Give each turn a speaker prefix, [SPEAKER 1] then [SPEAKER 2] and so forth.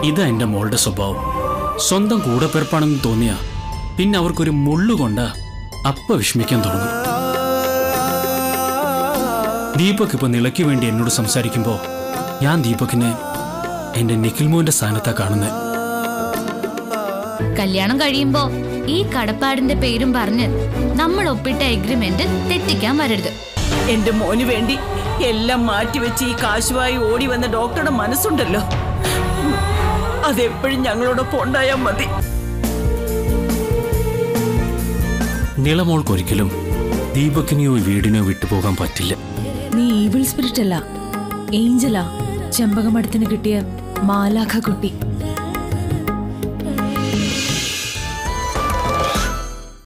[SPEAKER 1] ഇതാ എന്റെ മോളുടെ സ്വഭാവം സ്വന്തം കൂടപ്പിറപ്പാണെന്ന് തോന്നിയ പിന്നെ അവർക്കൊരു മുള്ളുകൊണ്ട അപ്പ വിഷമിക്കാൻ തുടങ്ങും ദീപക് ഇപ്പൊ നിളയ്ക്ക് വേണ്ടി എന്നോട് സംസാരിക്കുമ്പോ ഞാൻ ദീപകിനെ എന്റെ നിഖിൽമോന്റെ സ്ഥാനത്താ കാണുന്നത്
[SPEAKER 2] കല്യാണം കഴിയുമ്പോ ഈ കടപ്പാടിന്റെ പേരും പറഞ്ഞ് നമ്മൾ ഒപ്പിട്ട എഗ്രിമെന്റ് തെറ്റിക്കാൻ വരരുത്
[SPEAKER 3] എന്റെ മോന് വേണ്ടി എല്ലാം മാറ്റിവെച്ച് ഈ കാശുവായി ഓടി വന്ന ഡോക്ടറുടെ മനസ്സുണ്ടല്ലോ അതെപ്പോഴും ഞങ്ങളോടൊപ്പം ഉണ്ടായാൽ മതി
[SPEAKER 1] നിളമോൾക്കൊരിക്കലും ദീപകിനെയോ ഈ വീടിനെയോ വിട്ടുപോകാൻ പറ്റില്ല
[SPEAKER 4] നീ ഈവിൾ സ്പിരിറ്റ് അല്ല ഏഞ്ചലാ ചെമ്പകമടത്തിന് കിട്ടിയ മാലാഖ കുട്ടി